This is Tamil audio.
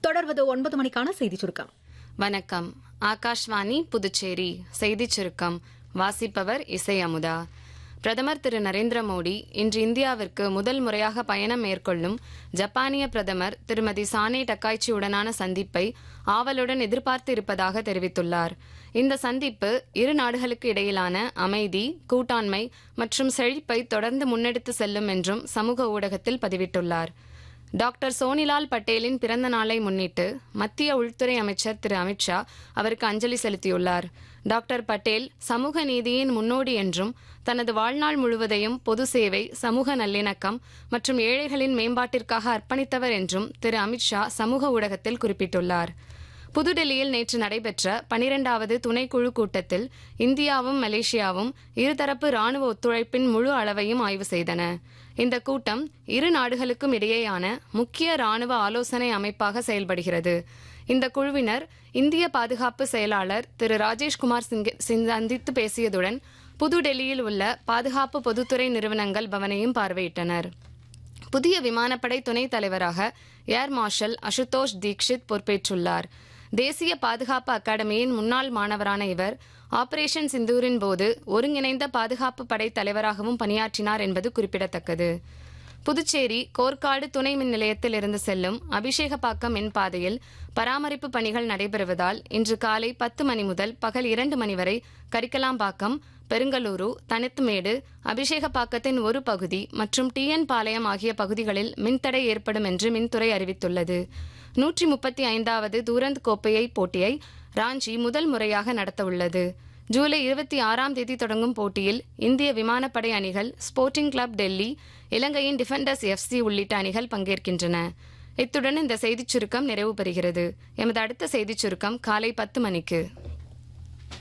தொடர்வது ஒன்பது மணிக்கான செய்தி சுருக்கம் வணக்கம் ஆகாஷ்வாணி புதுச்சேரி செய்திச் சுருக்கம் வாசிப்பவர் இசை அமுதா பிரதமர் திரு நரேந்திர மோடி இன்று இந்தியாவிற்கு முதல் முறையாக பயணம் மேற்கொள்ளும் ஜப்பானிய பிரதமர் திருமதி சானே டக்காய்ச்சியுடனான சந்திப்பை ஆவலுடன் எதிர்பார்த்து இருப்பதாக தெரிவித்துள்ளார் இந்த சந்திப்பு இரு நாடுகளுக்கு இடையிலான அமைதி கூட்டாண்மை மற்றும் செழிப்பை தொடர்ந்து முன்னெடுத்து செல்லும் என்றும் சமூக ஊடகத்தில் பதிவிட்டுள்ளார் டாக்டர் சோனிலால் பட்டேலின் பிறந்த நாளை முன்னிட்டு மத்திய உள்துறை அமைச்சர் திரு அமித்ஷா அவருக்கு அஞ்சலி செலுத்தியுள்ளார் டாக்டர் பட்டேல் சமூக நீதியின் முன்னோடி என்றும் தனது வாழ்நாள் முழுவதையும் பொது சேவை சமூக நல்லிணக்கம் மற்றும் ஏழைகளின் மேம்பாட்டிற்காக அர்ப்பணித்தவர் என்றும் திரு அமித்ஷா சமூக ஊடகத்தில் குறிப்பிட்டுள்ளார் புதுடெல்லியில் நேற்று நடைபெற்ற பனிரெண்டாவது துணைக்குழு கூட்டத்தில் இந்தியாவும் மலேசியாவும் இருதரப்பு ராணுவ ஒத்துழைப்பின் முழு அளவையும் ஆய்வு செய்தன இந்த கூட்டம் இரு நாடுகளுக்கும் இடையேயான முக்கிய ராணுவ ஆலோசனை அமைப்பாக செயல்படுகிறது இந்த குழுவினர் இந்திய பாதுகாப்பு செயலாளர் திரு ராஜேஷ்குமார் சிங் சந்தித்து பேசியதுடன் புதுடெல்லியில் உள்ள பாதுகாப்பு பொதுத்துறை நிறுவனங்கள் பவனையும் பார்வையிட்டனர் புதிய விமானப்படை துணைத் தலைவராக ஏர் மார்ஷல் அசுதோஷ் தீக்ஷித் பொறுப்பேற்றுள்ளார் தேசிய பாதுகாப்பு அகாடமியின் முன்னாள் மாணவரான இவர் ஆபரேஷன் சிந்தூரின் போது ஒருங்கிணைந்த பாதுகாப்பு படை தலைவராகவும் பணியாற்றினார் என்பது குறிப்பிடத்தக்கது புதுச்சேரி கோர்க்காடு துணை மின் நிலையத்தில் இருந்து செல்லும் அபிஷேகப்பாக்கம் மின் பாதையில் பராமரிப்பு பணிகள் நடைபெறுவதால் இன்று காலை பத்து மணி முதல் பகல் இரண்டு மணி வரை கரிக்கலாம்பாக்கம் பெருங்கலூரு தனித்துமேடு அபிஷேகப்பாக்கத்தின் ஒரு பகுதி மற்றும் டிஎன் பாளையம் ஆகிய பகுதிகளில் மின்தடை ஏற்படும் என்று மின்துறை அறிவித்துள்ளது நூற்றி முப்பத்தி ஐந்தாவது தூரந்த் கோப்பையை போட்டியை ராஞ்சி முதல் முறையாக நடத்தவுள்ளது ஜூலை இருபத்தி ஆறாம் தேதி தொடங்கும் போட்டியில் இந்திய விமானப்படை அணிகள் ஸ்போர்ட்டிங் கிளப் டெல்லி இலங்கையின் டிஃபெண்டர்ஸ் எஃப்சி உள்ளிட்ட அணிகள் பங்கேற்கின்றன இத்துடன் இந்த செய்திச் சுருக்கம் நிறைவு பெறுகிறது எமது அடுத்த செய்திச் சுருக்கம் காலை பத்து மணிக்கு